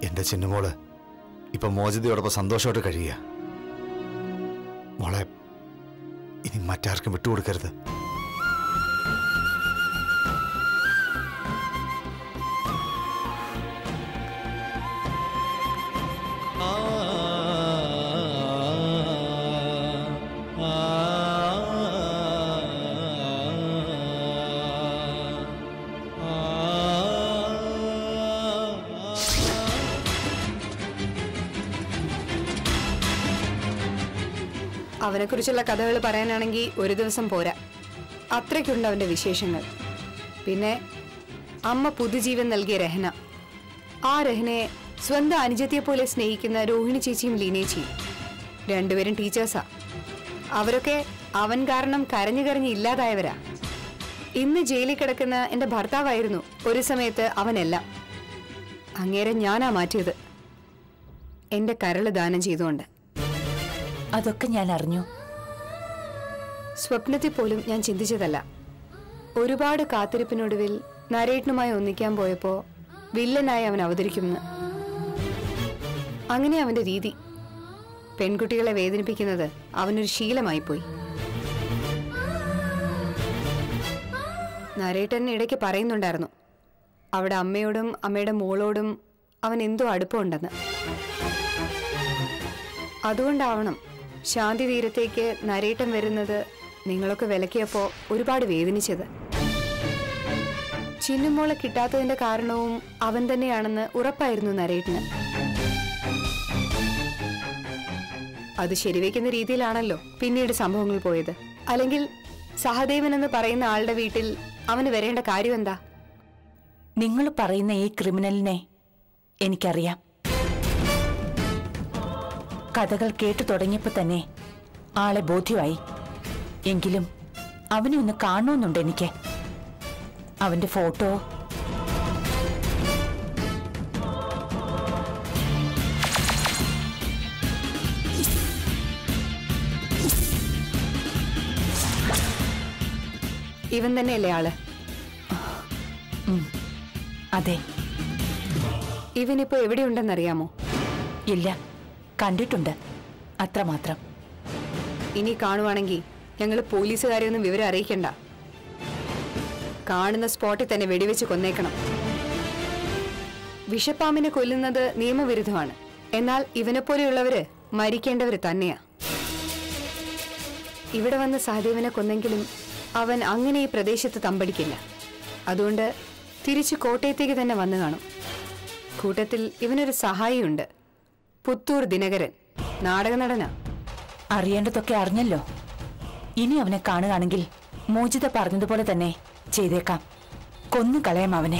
എന്റെ ചിന്നുമോള് ഇപ്പൊ മോചിതയോടൊപ്പം സന്തോഷമായിട്ട് കഴിയുക മോളെ ഇനി മറ്റാർക്കും വിട്ടുകൊടുക്കരുത് അവനെക്കുറിച്ചുള്ള കഥകൾ പറയാനാണെങ്കിൽ ഒരു ദിവസം പോരാ അത്രയ്ക്കുണ്ട് അവന്റെ വിശേഷങ്ങൾ പിന്നെ അമ്മ പുതുജീവൻ നൽകിയ രഹന ആ രഹനയെ സ്വന്തം അനുജത്തിയെ പോലെ സ്നേഹിക്കുന്ന രോഹിണി ചേച്ചിയും ലീനേച്ചിയും രണ്ടുപേരും ടീച്ചേഴ്സാ അവരൊക്കെ അവൻ കാരണം കരഞ്ഞു കരഞ്ഞ് ഇല്ലാതായവരാ ഇന്ന് ജയിലിൽ കിടക്കുന്ന എന്റെ ഭർത്താവായിരുന്നു ഒരു സമയത്ത് അവനെല്ലാം അങ്ങേരെ ഞാനാ മാറ്റിയത് എന്റെ കരള് ദാനം ചെയ്തുകൊണ്ട് അതൊക്കെ ഞാൻ അറിഞ്ഞു സ്വപ്നത്തിൽ പോലും ഞാൻ ചിന്തിച്ചതല്ല ഒരുപാട് കാത്തിരിപ്പിനൊടുവിൽ നരേട്ടനുമായി ഒന്നിക്കാൻ പോയപ്പോ വില്ലനായി അവൻ അവതരിക്കുമെന്ന് അങ്ങനെ അവന്റെ രീതി പെൺകുട്ടികളെ വേദനിപ്പിക്കുന്നത് അവനൊരു ശീലമായി പോയി നരേട്ടൻ ഇടയ്ക്ക് പറയുന്നുണ്ടായിരുന്നു അവിടെ അമ്മയോടും അമ്മയുടെ മോളോടും അവൻ എന്തോ അടുപ്പമുണ്ടെന്ന് അതുകൊണ്ടാവണം ശാന്തി തീരത്തേക്ക് നരേട്ടം വരുന്നത് നിങ്ങളൊക്കെ വിലക്കിയപ്പോ ഒരുപാട് വേദനിച്ചത് ചിന്നുമോളെ കിട്ടാത്തതിന്റെ കാരണവും അവൻ തന്നെയാണെന്ന് ഉറപ്പായിരുന്നു നരേട്ടന് അത് ശരിവെക്കുന്ന രീതിയിലാണല്ലോ പിന്നീട് സംഭവങ്ങൾ പോയത് അല്ലെങ്കിൽ സഹദേവൻ എന്ന് പറയുന്ന ആളുടെ വീട്ടിൽ അവന് വരേണ്ട കാര്യം എന്താ നിങ്ങൾ പറയുന്ന ഈ ക്രിമിനലിനെ എനിക്കറിയാം കഥകൾ കേട്ടു തുടങ്ങിയപ്പോ തന്നെ ആളെ ബോധ്യമായി എങ്കിലും അവനെ ഒന്ന് കാണണമെന്നുണ്ട് എനിക്ക് അവന്റെ ഫോട്ടോ ഇവൻ തന്നെയല്ലേ ആള് ഉം, അതെ ഇവനിപ്പോ എവിടെയുണ്ടെന്നറിയാമോ ഇല്ല കണ്ടിട്ടുണ്ട് അത്രമാത്രം ഇനി കാണുവാണെങ്കിൽ ഞങ്ങൾ പോലീസുകാരെ ഒന്നും വിവരം അറിയിക്കണ്ട കാണുന്ന സ്പോട്ടിൽ തന്നെ വെടിവെച്ച് കൊന്നേക്കണം വിഷപ്പാമ്പിനെ കൊല്ലുന്നത് നിയമവിരുദ്ധമാണ് എന്നാൽ ഇവനെപ്പോലെയുള്ളവര് മരിക്കേണ്ടവര് തന്നെയാ ഇവിടെ വന്ന് സഹദേവനെ കൊന്നെങ്കിലും അവൻ അങ്ങനെ ഈ പ്രദേശത്ത് തമ്പടിക്കില്ല അതുകൊണ്ട് തിരിച്ചു കോട്ടയത്തേക്ക് തന്നെ വന്നു കാണും കൂട്ടത്തിൽ ഇവനൊരു സഹായിയുണ്ട് പുത്തൂർ ദിനകരൻ നാടക നടനാ അറിയേണ്ടതൊക്കെ അറിഞ്ഞല്ലോ ഇനി അവനെ കാണുകയാണെങ്കിൽ മോചിത പറഞ്ഞതുപോലെ തന്നെ ചെയ്തേക്കാം കൊന്നു കളയാം അവനെ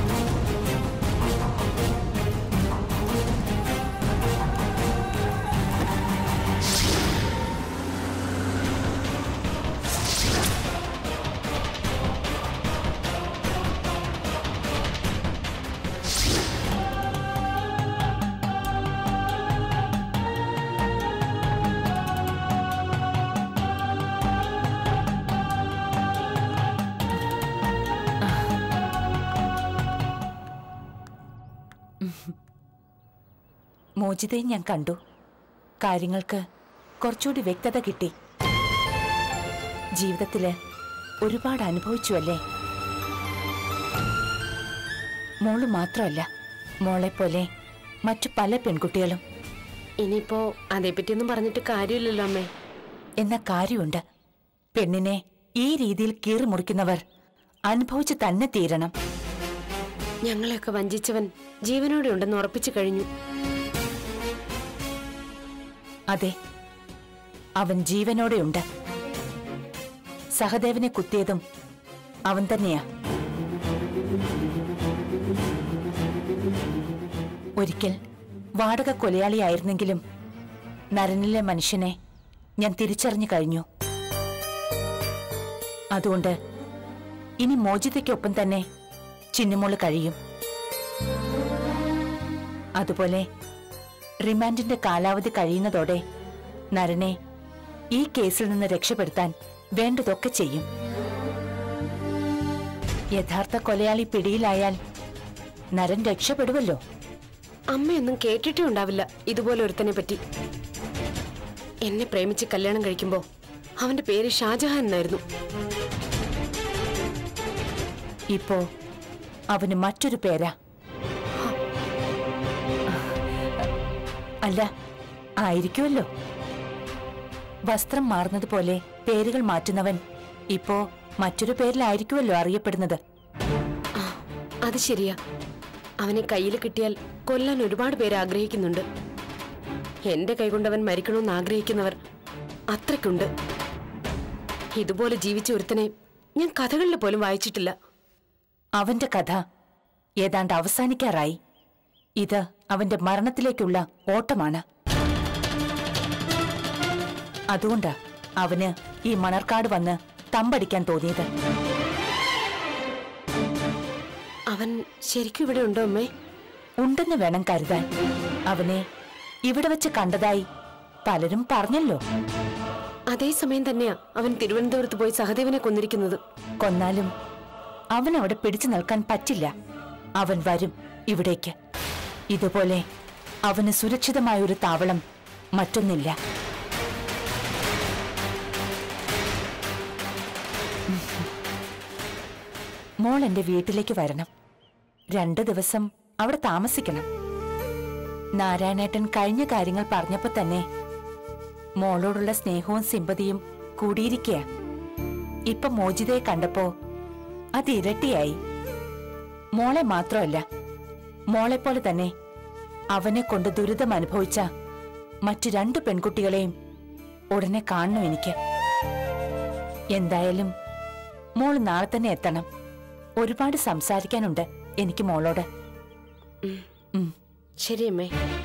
മോചിതയെ ഞാൻ കണ്ടു കാര്യങ്ങൾക്ക് കുറച്ചുകൂടി വ്യക്തത കിട്ടി ജീവിതത്തില് ഒരുപാട് അനുഭവിച്ചു അല്ലേ മോള് മാത്രമല്ല മോളെ പോലെ മറ്റു പല പെൺകുട്ടികളും ഇനിയിപ്പോ അതേപ്പറ്റിയൊന്നും പറഞ്ഞിട്ട് കാര്യമില്ലല്ലോ അമ്മേ എന്ന കാര്യമുണ്ട് പെണ്ണിനെ ഈ രീതിയിൽ കീറി മുറിക്കുന്നവർ അനുഭവിച്ചു തന്നെ തീരണം ഞങ്ങളെയൊക്കെ വഞ്ചിച്ചവൻ ജീവനോടെ ഉണ്ടെന്ന് ഉറപ്പിച്ചു കഴിഞ്ഞു അതെ അവൻ ജീവനോടെയുണ്ട് സഹദേവനെ കുത്തിയതും അവൻ തന്നെയാ ഒരിക്കൽ വാടക കൊലയാളിയായിരുന്നെങ്കിലും നരനിലെ മനുഷ്യനെ ഞാൻ തിരിച്ചറിഞ്ഞു കഴിഞ്ഞു അതുകൊണ്ട് ഇനി മോചിതയ്ക്കൊപ്പം തന്നെ ചിന്നുമോള് കഴിയും അതുപോലെ റിമാൻഡിന്റെ കാലാവധി കഴിയുന്നതോടെ നരനെ ഈ കേസിൽ നിന്ന് രക്ഷപ്പെടുത്താൻ വേണ്ടതൊക്കെ ചെയ്യും യഥാർത്ഥ കൊലയാളി പിടിയിലായാൽ നരൻ രക്ഷപ്പെടുമല്ലോ അമ്മയൊന്നും കേട്ടിട്ടേ ഉണ്ടാവില്ല ഇതുപോലെ ഒരുത്തനെ പറ്റി എന്നെ പ്രേമിച്ച് കല്യാണം കഴിക്കുമ്പോ അവന്റെ പേര് ഷാജഹാൻ എന്നായിരുന്നു ഇപ്പോ അവന് മറ്റൊരു പേരാ അല്ല ആയിരിക്കുമല്ലോ വസ്ത്രം മാറുന്നത് പോലെ പേരുകൾ മാറ്റുന്നവൻ ഇപ്പോ മറ്റൊരു പേരിലായിരിക്കുമല്ലോ അറിയപ്പെടുന്നത് ആ, അത് ശരിയാ അവനെ കയ്യിൽ കിട്ടിയാൽ കൊല്ലാൻ ഒരുപാട് പേര് ആഗ്രഹിക്കുന്നുണ്ട് എന്റെ കൈകൊണ്ടവൻ മരിക്കണമെന്ന് ആഗ്രഹിക്കുന്നവർ അത്രയ്ക്കുണ്ട് ഇതുപോലെ ജീവിച്ച ഒരുത്തനെ ഞാൻ കഥകളിൽ പോലും വായിച്ചിട്ടില്ല അവന്റെ കഥ ഏതാണ്ട് അവസാനിക്കാറായി ഇത് അവന്റെ മരണത്തിലേക്കുള്ള ഓട്ടമാണ് അതുകൊണ്ടാ അവന് ഈ മണർക്കാട് വന്ന് തമ്പടിക്കാൻ തോന്നിയത് അവൻ ശരിക്കും ഇവിടെ ഉണ്ടോ അമ്മേ ഉണ്ടെന്ന് വേണം കരുതാൻ അവനെ ഇവിടെ വെച്ച് കണ്ടതായി പലരും പറഞ്ഞല്ലോ അതേസമയം തന്നെയാ അവൻ തിരുവനന്തപുരത്ത് പോയി സഹദേവനെ കൊന്നിരിക്കുന്നത് കൊന്നാലും അവൻ അവിടെ പിടിച്ചു നിൽക്കാൻ പറ്റില്ല അവൻ വരും ഇവിടേക്ക് ഇതുപോലെ അവന് സുരക്ഷിതമായ ഒരു താവളം മറ്റൊന്നില്ല മോൾ എന്റെ വീട്ടിലേക്ക് വരണം രണ്ടു ദിവസം അവിടെ താമസിക്കണം നാരായണേട്ടൻ കഴിഞ്ഞ കാര്യങ്ങൾ പറഞ്ഞപ്പോ തന്നെ മോളോടുള്ള സ്നേഹവും സിമ്പതിയും കൂടിയിരിക്കുക ഇപ്പൊ മോചിതയെ കണ്ടപ്പോ അത് ഇരട്ടിയായി മോളെ മാത്രമല്ല മോളെപ്പോലെ തന്നെ അവനെ കൊണ്ട് ദുരിതം അനുഭവിച്ച മറ്റു രണ്ടു പെൺകുട്ടികളെയും ഉടനെ കാണണം എനിക്ക് എന്തായാലും മോൾ നാളെ തന്നെ എത്തണം ഒരുപാട് സംസാരിക്കാനുണ്ട് എനിക്ക് മോളോട് ഉം. ശരി അമ്മേ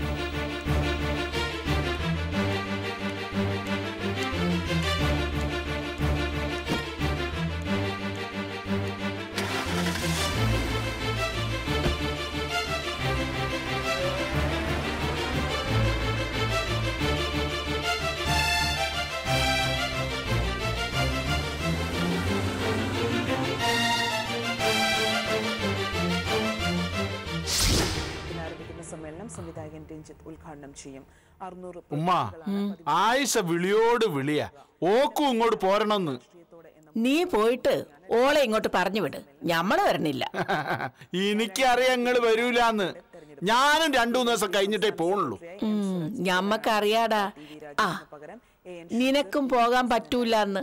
ആരംഭിക്കുന്ന സമ്മേളനം സംവിധായകൻ രഞ്ജിത്ത് ഉദ്ഘാടനം ചെയ്യും അറുന്നൂറ് ഉമ്മ ആയിഷ വിളിയോട് വിളിയ ഓക്കും ഇങ്ങോട്ട് പോരണമെന്ന് നീ പോയിട്ട് ഓളെ ഇങ്ങോട്ട് പറഞ്ഞു വിട് ഞമ്മള് വരണില്ല എനിക്കറിയാം ഇങ്ങള് വരൂലെന്ന് ഞാനും രണ്ടു മൂന്ന് ദിവസം കഴിഞ്ഞിട്ടേ പോണുള്ളൂ ഉം, ഞമ്മക്കറിയാടാ ആ നിനക്കും പോകാൻ പറ്റൂലെന്ന്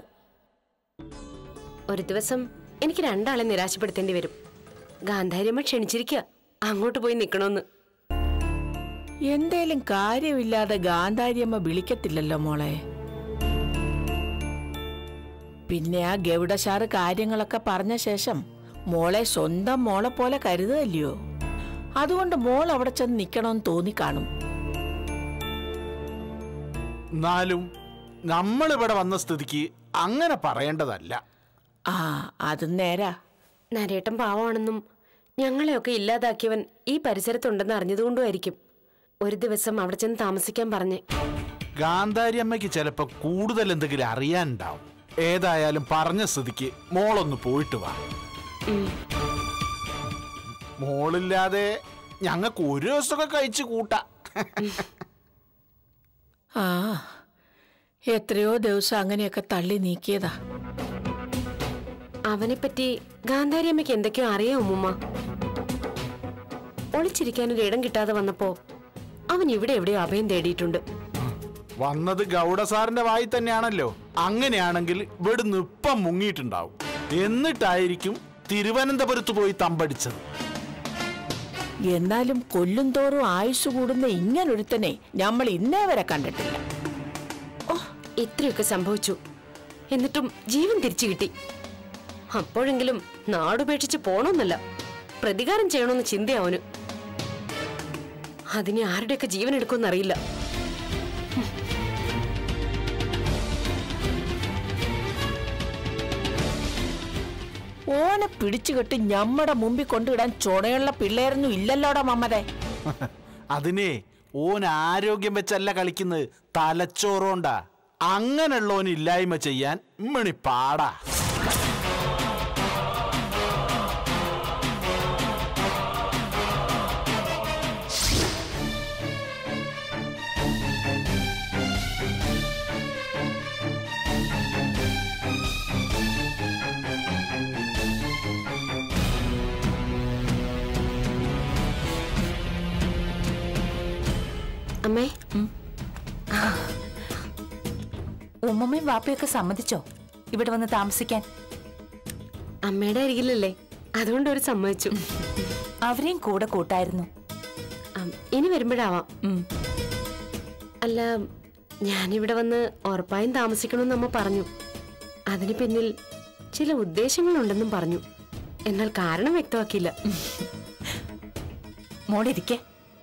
ഒരു ദിവസം എനിക്ക് രണ്ടാളെ നിരാശപ്പെടുത്തേണ്ടി വരും ഗാന്ധാര്യമ്മ ക്ഷണിച്ചിരിക്കുക അങ്ങോട്ട് പോയി നിക്കണോന്ന് എന്തേലും കാര്യമില്ലാതെ ഗാന്ധാരിയമ്മ വിളിക്കത്തില്ലല്ലോ മോളെ പിന്നെ ആ ഗൗഡശാറ് കാര്യങ്ങളൊക്കെ പറഞ്ഞ ശേഷം മോളെ സ്വന്തം മോളെ പോലെ കരുതല്ലയോ അതുകൊണ്ട് മോൾ അവിടെ ചെന്ന് നിക്കണമെന്ന് തോന്നിക്കാണും എന്നാലും നമ്മളിവിടെ വന്ന സ്ഥിതിക്ക് അങ്ങനെ പറയേണ്ടതല്ല ആ അതും നേരാ നരേട്ടൻ പാവമാണെന്നും ഞങ്ങളെയൊക്കെ ഇല്ലാതാക്കിയവൻ ഈ പരിസരത്തുണ്ടെന്ന് അറിഞ്ഞതുകൊണ്ടുമായിരിക്കും ഒരു ദിവസം അവിടെ ചെന്ന് താമസിക്കാൻ പറഞ്ഞേ ഗാന്ധാരി അമ്മയ്ക്ക് ചിലപ്പോ കൂടുതൽ എന്തെങ്കിലും അറിയാനുണ്ടാവും ഏതായാലും പറഞ്ഞ സ്ഥിതിക്ക് മോളൊന്ന് പോയിട്ട് വാ മോളില്ലാതെ ഞങ്ങൾക്ക് ഒരു ദിവസമൊക്കെ കഴിച്ചു കൂട്ടാ ആ എത്രയോ ദിവസം അങ്ങനെയൊക്കെ തള്ളി നീക്കിയതാ അവനെപ്പറ്റി ഗാന്ധാരിയമ്മയ്ക്ക് എന്തൊക്കെയോ അറിയാം ഉമ്മുമ്മ ഒളിച്ചിരിക്കാനൊരു ഇടം കിട്ടാതെ വന്നപ്പോ അവൻ ഇവിടെ എവിടെയോ അഭയം തേടിയിട്ടുണ്ട് വന്നത് ഗൗഡ സാറിന്റെ വായി തന്നെയാണല്ലോ അങ്ങനെയാണെങ്കിൽ ഇവിടുന്ന് ഇപ്പം മുങ്ങിയിട്ടുണ്ടാവും എന്നിട്ടായിരിക്കും തിരുവനന്തപുരത്ത് പോയി തമ്പടിച്ചത് എന്നാലും കൊല്ലും തോറും ആയുസ് കൂടുന്ന ഇങ്ങനൊരുത്തനെ നമ്മൾ ഇന്നേ വരെ കണ്ടിട്ടില്ല ഓ ഇത്രയൊക്കെ സംഭവിച്ചു എന്നിട്ടും ജീവൻ തിരിച്ചു കിട്ടി അപ്പോഴെങ്കിലും നാടുപേക്ഷിച്ച് പോണമെന്നല്ല പ്രതികാരം ചെയ്യണമെന്ന് ചിന്ത അവന് അതിനെ ആരുടെയൊക്കെ ജീവൻ എടുക്കുമെന്നറിയില്ല ഓനെ പിടിച്ചുകെട്ടി ഞമ്മടെ മുമ്പിൽ കൊണ്ടുവിടാൻ ചുണയുള്ള പിള്ളേരൊന്നും ഇല്ലല്ലോടാ മമ്മതെ അതിനെ ഓൻ ആരോഗ്യം വെച്ചല്ല കളിക്കുന്നത് തലച്ചോറോണ്ടാ അങ്ങനെയുള്ളവന് ഇല്ലായ്മ ചെയ്യാൻ ഇമ്മണി പാടാ അമ്മേ ഉമ്മമ്മയും വാപ്പയൊക്കെ സമ്മതിച്ചോ ഇവിടെ വന്ന് താമസിക്കാൻ അമ്മയുടെ അരികിലല്ലേ അതുകൊണ്ട് ഒരു സമ്മതിച്ചു അവരെയും കൂടെ കൂട്ടായിരുന്നു അം, ഇനി വരുമ്പോഴാവാം ഉം. അല്ല ഞാനിവിടെ വന്ന് ഉറപ്പായും താമസിക്കണമെന്ന് അമ്മ പറഞ്ഞു അതിന് പിന്നിൽ ചില ഉദ്ദേശങ്ങളുണ്ടെന്നും പറഞ്ഞു എന്നാൽ കാരണം വ്യക്തമാക്കിയില്ല മോളിരിക്കെ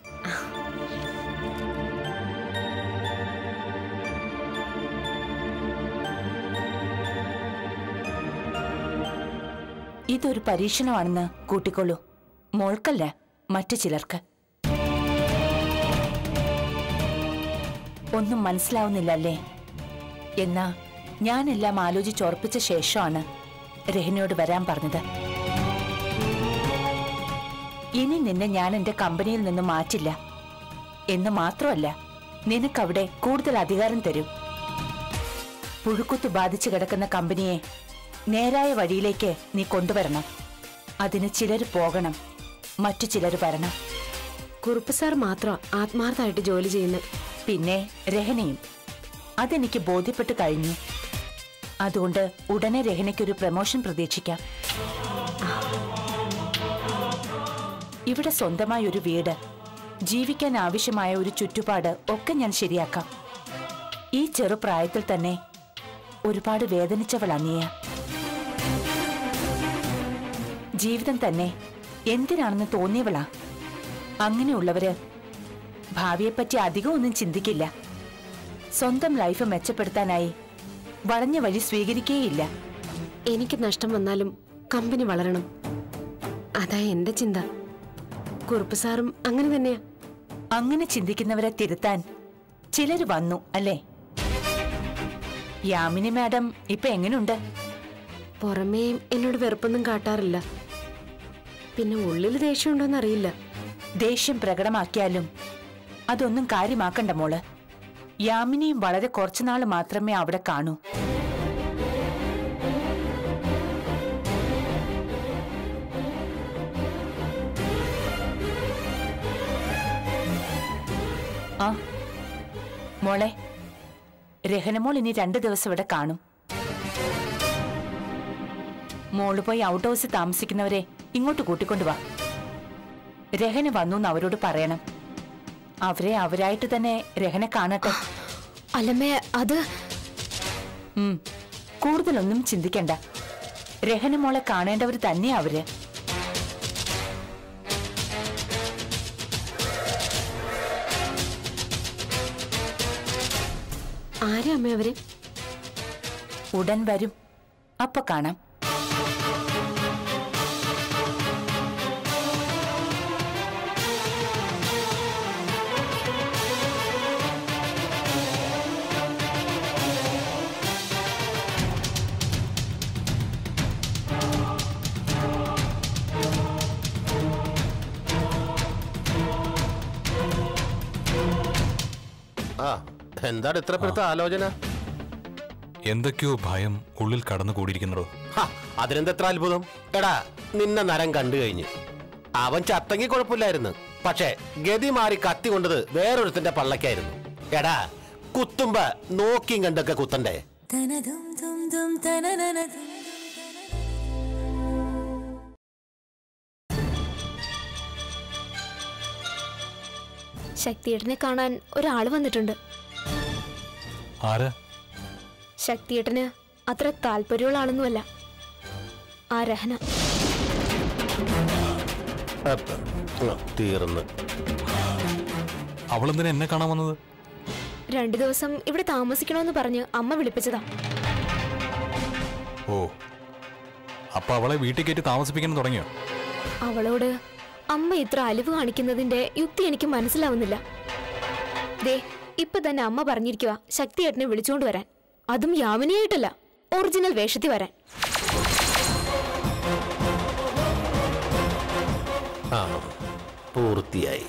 ഇതൊരു പരീക്ഷണമാണെന്ന് കൂട്ടിക്കൊള്ളൂ മോൾക്കല്ല മറ്റു ചിലർക്ക് ഒന്നും മനസ്സിലാവുന്നില്ല അല്ലേ എന്നാ ഞാനെല്ലാം ആലോചിച്ചുറപ്പിച്ച ശേഷമാണ് രഹനയോട് വരാൻ പറഞ്ഞത് ഇനി നിന്നെ ഞാൻ എന്റെ കമ്പനിയിൽ നിന്ന് മാറ്റില്ല എന്ന് മാത്രമല്ല നിനക്കവിടെ കൂടുതൽ അധികാരം തരും പുഴുക്കുത്തു ബാധിച്ചു കിടക്കുന്ന കമ്പനിയെ നേരായ വഴിയിലേക്ക് നീ കൊണ്ടുവരണം അതിന് ചിലർ പോകണം മറ്റു ചിലർ വരണം കുറുപ്പ് സാർ മാത്രം ആത്മാർത്ഥമായിട്ട് ജോലി ചെയ്യുന്നത് പിന്നെ രഹനയും അതെനിക്ക് ബോധ്യപ്പെട്ട് കഴിഞ്ഞു അതുകൊണ്ട് ഉടനെ രഹനയ്ക്കൊരു പ്രമോഷൻ പ്രതീക്ഷിക്കാം ഇവിടെ സ്വന്തമായ ഒരു വീട് ജീവിക്കാൻ ആവശ്യമായ ഒരു ചുറ്റുപാട് ഒക്കെ ഞാൻ ശരിയാക്കാം ഈ ചെറുപ്രായത്തിൽ തന്നെ ഒരുപാട് വേദനിച്ചവളാ നീയ ജീവിതം തന്നെ എന്തിനാണെന്ന് തോന്നിയവളാ അങ്ങനെയുള്ളവര് ഭാവിയെപ്പറ്റി അധികം ഒന്നും ചിന്തിക്കില്ല സ്വന്തം ലൈഫ് മെച്ചപ്പെടുത്താനായി വളഞ്ഞ വഴി സ്വീകരിക്കേയില്ല എനിക്ക് നഷ്ടം വന്നാലും കമ്പനി വളരണം അതാ എന്റെ ചിന്ത കുറുപ്പ് സാറും അങ്ങനെ തന്നെയാ അങ്ങനെ ചിന്തിക്കുന്നവരെ തിരുത്താൻ ചിലര് വന്നു അല്ലേ യാമിനി മാഡം ഇപ്പൊ എങ്ങനെയുണ്ട് പുറമേ എന്നോട് വെറുപ്പൊന്നും കാട്ടാറില്ല പിന്നെ ഉള്ളിൽ ദേഷ്യമുണ്ടോന്ന് അറിയില്ല ദേഷ്യം പ്രകടമാക്കിയാലും അതൊന്നും കാര്യമാക്കണ്ട മോള് യാമിനിയും വളരെ കുറച്ചുനാൾ മാത്രമേ അവിടെ കാണൂ ആ മോളെ രഹനമോൾ ഇനി രണ്ടു ദിവസം ഇവിടെ കാണും മോള് പോയി ഔട്ട് ഹൗസിൽ താമസിക്കുന്നവരെ ഇങ്ങോട്ട് കൂട്ടിക്കൊണ്ടുവാ രഹന വന്നു എന്ന് അവരോട് പറയണം അവരെ അവരായിട്ട് തന്നെ രഹന കാണട്ടെ അല്ലമ്മേ അത് ഉം. കൂടുതലൊന്നും ചിന്തിക്കണ്ട രഹന മോളെ കാണേണ്ടവർ തന്നെയാ അവര് ആരാ അമ്മ അവര് ഉടൻ വരും അപ്പൊ കാണാം ആ എന്താണ് ഇത്ര പെടുത്ത ആലോചന എന്തൊക്കെയോ ഭയം ഉള്ളിൽ കടന്നുകൂടിയിരിക്കുന്നതോ ഹ, അതിനെന്തെത്ര അത്ഭുതം എടാ നിന്നെ നരം കണ്ടു കഴിഞ്ഞ് അവൻ ചത്തങ്ങി കുഴപ്പമില്ലായിരുന്നു പക്ഷേ ഗതി മാറി കത്തി കൊണ്ടത് വേറൊരുത്തിന്റെ പള്ളക്കായിരുന്നു എടാ കുത്തുമ്പ നോക്കിയും കണ്ടൊക്കെ കുത്തണ്ടേ ശക്തിയേട്ടനെ കാണാൻ ഒരാൾ വന്നിട്ടുണ്ട് ആരാ ശക്തിയേട്ടന് അത്ര താല്പര്യമുള്ള ആളൊന്നുമല്ല ആ രഹന അപ്പ, ഉം, തീർന്ന് അവളെന്തിനാ എന്നെ കാണാൻ വന്നത് രണ്ടു ദിവസം ഇവിടെ താമസിക്കണമെന്ന് പറഞ്ഞ് അമ്മ വിളിപ്പിച്ചതാ ഓ അപ്പൊ അവളെ വീട്ടിൽ കയറ്റി താമസിപ്പിക്കാൻ തുടങ്ങിയോ അവളോട് അമ്മ ഇത്ര അലിവ് കാണിക്കുന്നതിന്റെ യുക്തി എനിക്ക് മനസ്സിലാവുന്നില്ല ദേ ഇപ്പൊ തന്നെ അമ്മ പറഞ്ഞിരിക്കുക ശക്തിയേട്ടനെ വിളിച്ചുകൊണ്ട് വരാൻ അതും യാമിനിയായിട്ടല്ല ഒറിജിനൽ വേഷത്തിൽ വരാൻ ആ പൂർത്തിയായി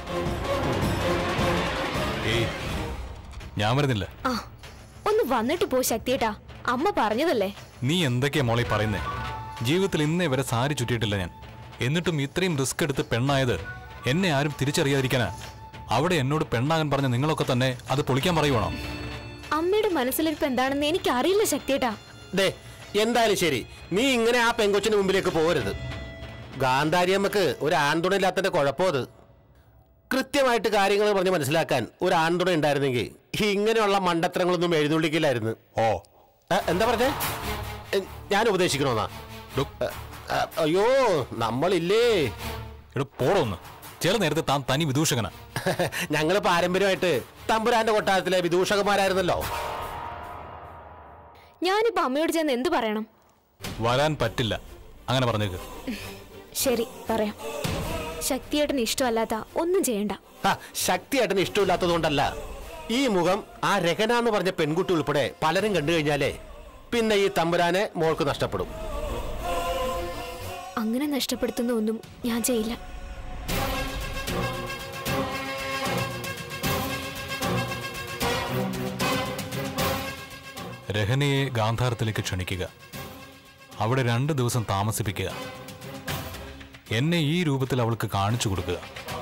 ഏയ് ഞാൻ വരുന്നില്ല ആ ഒന്ന് വന്നിട്ട് പോ ശക്തിയേട്ടാ അമ്മ പറഞ്ഞതല്ലേ നീ എന്തൊക്കെയാ മോളെ പറയുന്നേ ജീവിതത്തിൽ ഇന്നേ വരെ സാരി ചുറ്റിയിട്ടില്ല ഞാൻ എന്നിട്ടും ഇത്രയും റിസ്ക് എടുത്ത് പെണ്ണായത് എന്നെ ആരും തിരിച്ചറിയാതിരിക്കാനാ അവിടെ എന്നോട് പെണ്ണാകാൻ പറഞ്ഞ നിങ്ങളൊക്കെ തന്നെ അത് പൊളിക്കാൻ പറയുവാണോ അമ്മയുടെ മനസ്സിലിരിപ്പ് എന്താണെന്ന് എനിക്ക് അറിയില്ല ശക്തിയേട്ടാ ദേ എന്തായാലും ശരി നീ ഇങ്ങനെ ആ പെങ്കൊച്ചിന് മുമ്പിലേക്ക് പോകരുത് ഗാന്ധാരിയമ്മക്ക് ഒരു ആൺതുണയില്ലാത്തതിന്റെ കുഴപ്പമോ അത് കൃത്യമായിട്ട് കാര്യങ്ങൾ പറഞ്ഞ് മനസ്സിലാക്കാൻ ഒരു ആൺതുണ ഉണ്ടായിരുന്നെങ്കിൽ ഇങ്ങനെയുള്ള മണ്ടത്തരങ്ങളൊന്നും എഴുന്നള്ളിക്കില്ലായിരുന്നു ഓ ഏ, എന്താ പറഞ്ഞേ എ, ഞാൻ ഉപദേശിക്കണോന്നാ ഡോ, ഏ, ഏ, അയ്യോ നമ്മളില്ലേ എടോ പോടൊന്ന് ചില നേരത്തെ താൻ തനി വിദൂഷകനാ ഞങ്ങള് പാരമ്പര്യമായിട്ട് തമ്പുരാന്റെ കൊട്ടാരത്തിലെ വിദൂഷകന്മാരായിരുന്നല്ലോ ഞാനിപ്പോ അമ്മയോട് ചെന്ന് എന്ത് പറയണം വരാൻ പറ്റില്ല അങ്ങനെ പറഞ്ഞേക്ക് ശരി പറയാം ശക്തിയേട്ടന് ഇഷ്ടമല്ലാത്ത ഒന്നും ചെയ്യണ്ട ആ, ശക്തിയേട്ടന് ഇഷ്ടമില്ലാത്തതുകൊണ്ടല്ല ഈ മുഖം ആ രഹന എന്ന് പറഞ്ഞ പെൺകുട്ടി ഉൾപ്പെടെ പലരും കണ്ടു കഴിഞ്ഞാലേ പിന്നെ ഈ തമ്പുരാനെ മോൾക്ക് നഷ്ടപ്പെടും അങ്ങനെ നഷ്ടപ്പെടുത്തുന്ന ഒന്നും ഞാൻ ചെയ്യില്ല രഹനയെ ഗാന്ധാരത്തിലേക്ക് ക്ഷണിക്കുക അവിടെ രണ്ട് ദിവസം താമസിപ്പിക്കുക എന്നെ ഈ രൂപത്തിൽ അവൾക്ക് കാണിച്ചു കൊടുക്കുക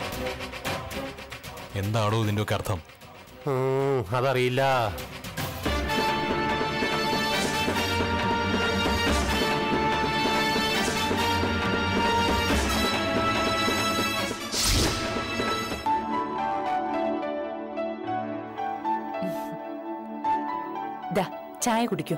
എന്താണോ ഇതിൻ്റെയൊക്കെ അർത്ഥം ഉം, അതറിയില്ല ദാ ചായ കുടിക്കൂ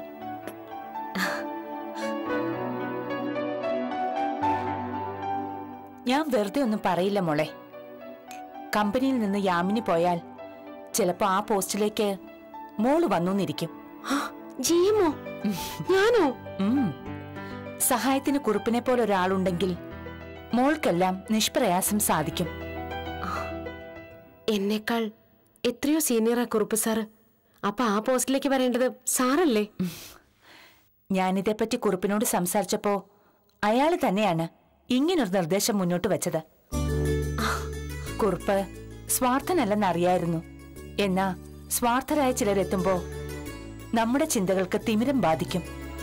ഞാൻ വെറുതെ ഒന്നും പറയില്ല മോളെ കമ്പനിയിൽ നിന്ന് യാമിനി പോയാൽ ചിലപ്പോ ആ പോസ്റ്റിലേക്ക് മോള് വന്നൂന്നിരിക്കും ജിയമോ ഞാനോ ഉം. സഹായത്തിന് കുറുപ്പിനെ പോലെ ഒരാളുണ്ടെങ്കിൽ മോൾക്കെല്ലാം നിഷ്പ്രയാസം സാധിക്കും എന്നേക്കാൾ എത്രയോ സീനിയറാ കുറുപ്പ് സാറ് അപ്പൊ ആ പോസ്റ്റിലേക്ക് വരേണ്ടത് സാറല്ലേ ഞാനിതേപ്പറ്റി കുറുപ്പിനോട് സംസാരിച്ചപ്പോ അയാള് തന്നെയാണ് ഇങ്ങനൊരു നിർദ്ദേശം മുന്നോട്ട് വെച്ചത് കുറുപ്പ് സ്വാർത്ഥനല്ലെന്നറിയായിരുന്നു എന്നാ സ്വാർത്ഥരായ ചിലരെത്തുമ്പോ നമ്മുടെ ചിന്തകൾക്ക് തിമിരം ബാധിക്കും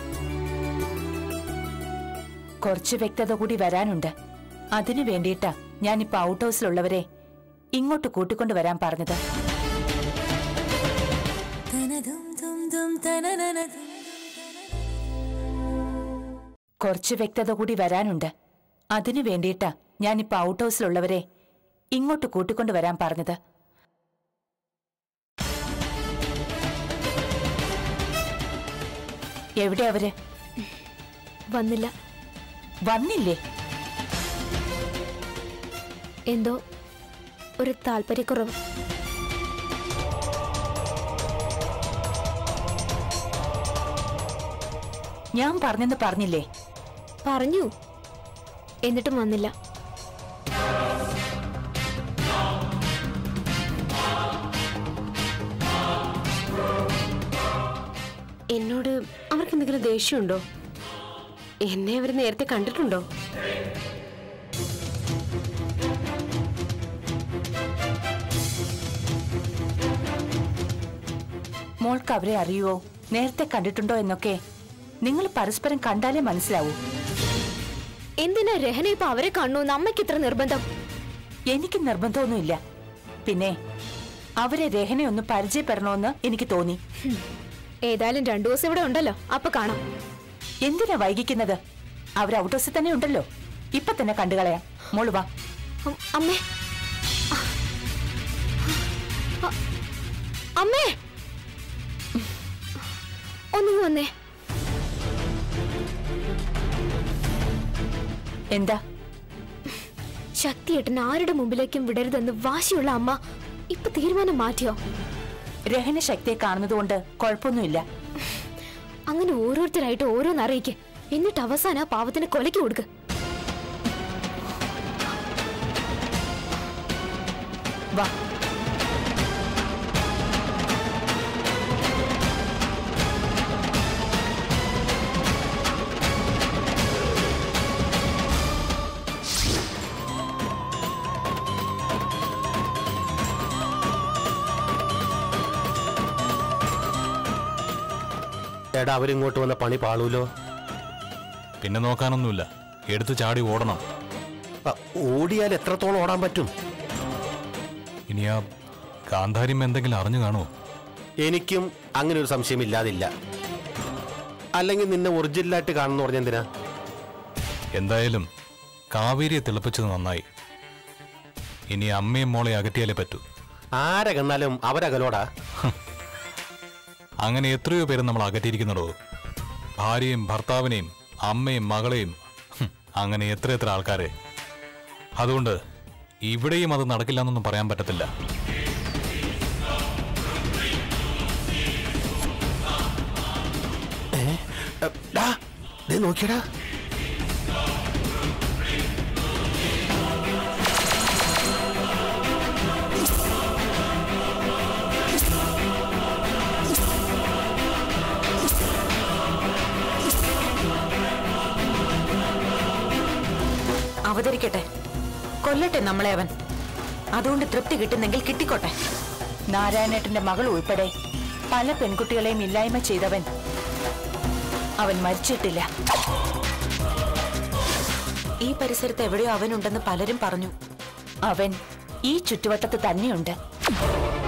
കുറച്ച് വ്യക്തത കൂടി വരാനുണ്ട് അതിനു വേണ്ടിയിട്ടാ ഞാനിപ്പോ ഔട്ട് ഹൗസിലുള്ളവരെ ഇങ്ങോട്ട് കൂട്ടിക്കൊണ്ടു വരാൻ പറഞ്ഞത് കുറച്ച് വ്യക്തത കൂടി വരാനുണ്ട് അതിനു വേണ്ടിയിട്ടാ ഞാനിപ്പോ ഔട്ട് ഹൗസിലുള്ളവരെ ഇങ്ങോട്ട് കൂട്ടിക്കൊണ്ടു വരാൻ പറഞ്ഞത് എവിടെ അവര് വന്നില്ല വന്നില്ലേ എന്തോ ഒരു താല്പര്യക്കുറവ് ഞാൻ പറഞ്ഞെന്ന് പറഞ്ഞില്ലേ പറഞ്ഞു എന്നിട്ടും വന്നില്ല എന്നോട് അവർക്ക് എന്തെങ്കിലും ദേഷ്യമുണ്ടോ എന്നെ അവർ നേരത്തെ കണ്ടിട്ടുണ്ടോ മോൾക്ക് അവരെ അറിയുവോ നേരത്തെ കണ്ടിട്ടുണ്ടോ എന്നൊക്കെ നിങ്ങൾ പരസ്പരം കണ്ടാലേ മനസ്സിലാവൂ എന്തിനാ രഹന ഇപ്പൊ അവരെ കാണുന്നു അമ്മയ്ക്ക് ഇത്ര നിർബന്ധം എനിക്ക് നിർബന്ധമൊന്നുമില്ല പിന്നെ അവരെ രഹനയൊന്ന് പരിചയപ്പെടണമെന്ന് എനിക്ക് തോന്നി ഏതായാലും രണ്ടു ദിവസം ഇവിടെ ഉണ്ടല്ലോ അപ്പൊ കാണാം എന്തിനാ വൈകിക്കുന്നത് അവർ ഔട്ട് ഹൗസിൽ തന്നെ ഉണ്ടല്ലോ ഇപ്പൊ തന്നെ കണ്ടുകളയാം മോള് വാ അം- അമ്മേ അ- അ- അമ്മേ ഒന്നിങ്ങ് വന്നേ എന്താ ശക്തിയേട്ടൻ ആരുടെ മുമ്പിലേക്കും വിടരുതെന്ന് വാശിയുള്ള അമ്മ ഇപ്പൊ തീരുമാനം മാറ്റിയോ രഹന ശക്തിയെ കാണുന്നതുകൊണ്ട് കുഴപ്പമൊന്നുമില്ല അങ്ങനെ ഓരോരുത്തരായിട്ട് ഓരോന്ന് അറിയിക്ക് എന്നിട്ട് അവസാനം ആ പാവത്തിന് കൊലയ്ക്ക് കൊടുക്ക് വാ എടാ അവരിങ്ങോട്ട് വന്ന പണി പാളൂലോ പിന്നെ നോക്കാനൊന്നുമില്ല എടുത്ത് ചാടി ഓടണം ആ, ഓടിയാൽ എത്രത്തോളം ഓടാൻ പറ്റും ഇനി ആ ഗാന്ധാര്യം എന്തെങ്കിലും അറിഞ്ഞു കാണുമോ എനിക്കും അങ്ങനെ ഒരു സംശയം ഇല്ലാതില്ല അല്ലെങ്കിൽ നിന്നെ ഒറിജിനലായിട്ട് കാണുന്നു പറഞ്ഞ എന്തിനാ എന്തായാലും കാവേരിയെ തിളപ്പിച്ചത് നന്നായി ഇനി അമ്മയും മോളെ അകറ്റിയാലേ പറ്റൂ ആരകന്നാലും അവരകലോടാ അങ്ങനെ എത്രയോ പേര് നമ്മൾ അകറ്റിയിരിക്കുന്നുണ്ടോ ഭാര്യയും ഭർത്താവിനെയും അമ്മയും മകളെയും ഹും, അങ്ങനെ എത്ര എത്ര ആൾക്കാരെ അതുകൊണ്ട് ഇവിടെയും അത് നടക്കില്ല എന്നൊന്നും പറയാൻ പറ്റത്തില്ല നോക്കിയടാ അവതരിക്കട്ടെ കൊല്ലട്ടെ നമ്മളെ അവൻ അതുകൊണ്ട് തൃപ്തി കിട്ടുന്നെങ്കിൽ കിട്ടിക്കോട്ടെ നാരായണേട്ടന്റെ മകൾ ഉൾപ്പെടെ പല പെൺകുട്ടികളെയും ഇല്ലായ്മ ചെയ്തവൻ അവൻ മരിച്ചിട്ടില്ല ഈ പരിസരത്ത് എവിടെയോ അവനുണ്ടെന്ന് പലരും പറഞ്ഞു അവൻ ഈ ചുറ്റുവട്ടത്ത് തന്നെയുണ്ട്